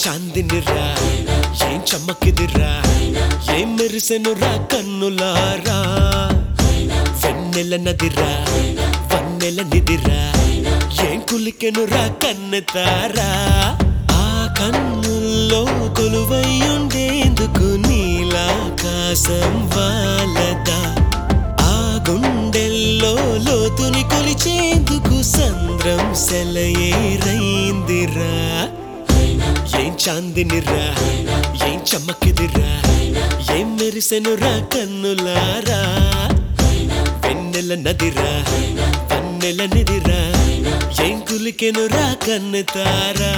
చాందినిరా ఏం చమ్మకిదిరా ఏం మెరిసెనురా కన్నులారా వెన్నెల నదిరా వన్నెల నిదిరా ఏం కులికెనురా కన్నెతారా ఆ కన్నుల్లో కొలువయ్యుండేందుకు నీలాకాశం వాలదా ఆ గుండెల్లో లోతుని కొలిచేందుకు సంద్రం సెలయేరైందిరా ఏం చాందినిరా ఏం చమ్మకిదిరా ఏం మెరిసెనురా కన్నులారా వెన్నెల నదిరా వన్నెల నిదిరా ఏం కులికెనురా కన్నుతారా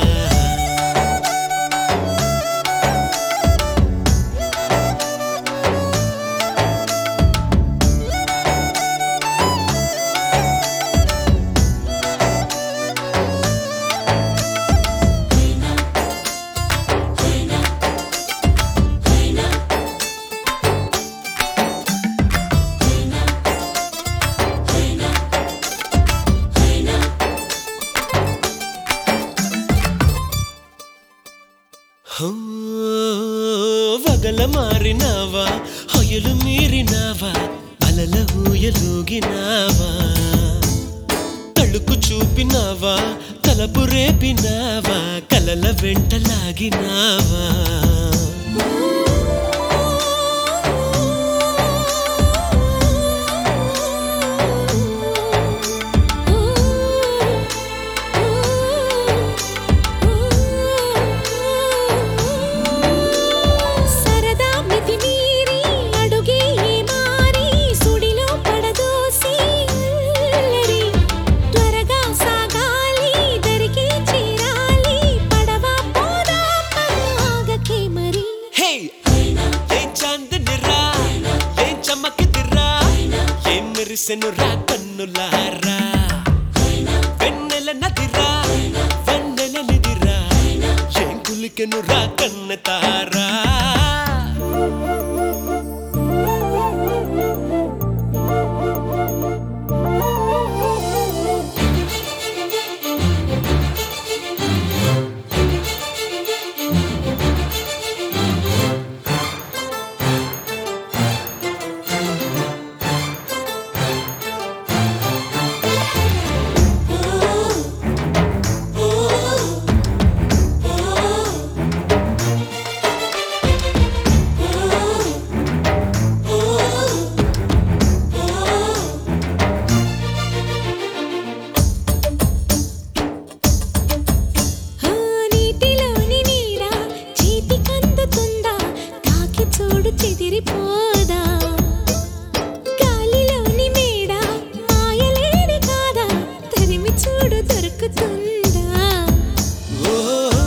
హో, వగల మారినావా హొయలు మీరినావా అలల ఊయలూగినావా తళుకు చూపినావా తలపు రేపినావా కలల వెంటలాగినావా సరదా మితి మీరి అడుగే మారి సుడిలో పడదోసి అల్లరి త్వరగా సాగాలి దరికి చేరాలి పడవ పోదా ఆగకే మరి హే ఏం చాందనిరా ఏం చమ్మకిదిరా ఏం మెరిసెనురా కన్నులారా వెన్నెల నదిరా వన్నెల నిదిరా ఏం కులికెనురా కన్నతారా ఆ నీటిలోని నీరా చేతికందుతుందా తాకి చూడు చెదిరిపోదా గాలిలోని మేడ మాయలేడి కాదా తరిమి చూడు దొరుకుతుందా ఓ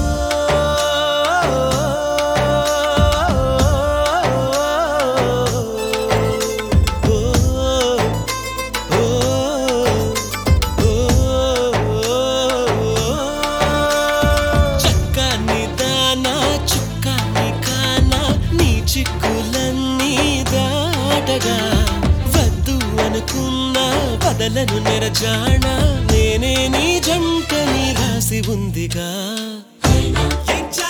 చక్కని దానా చుక్కని కానా నీ చిక్కులన్నీ దాటగా వద్దు అనుకున్నా వదలను నెరజాణ నేనే నీ జంటని రాసి ఉందిగా ఏం చా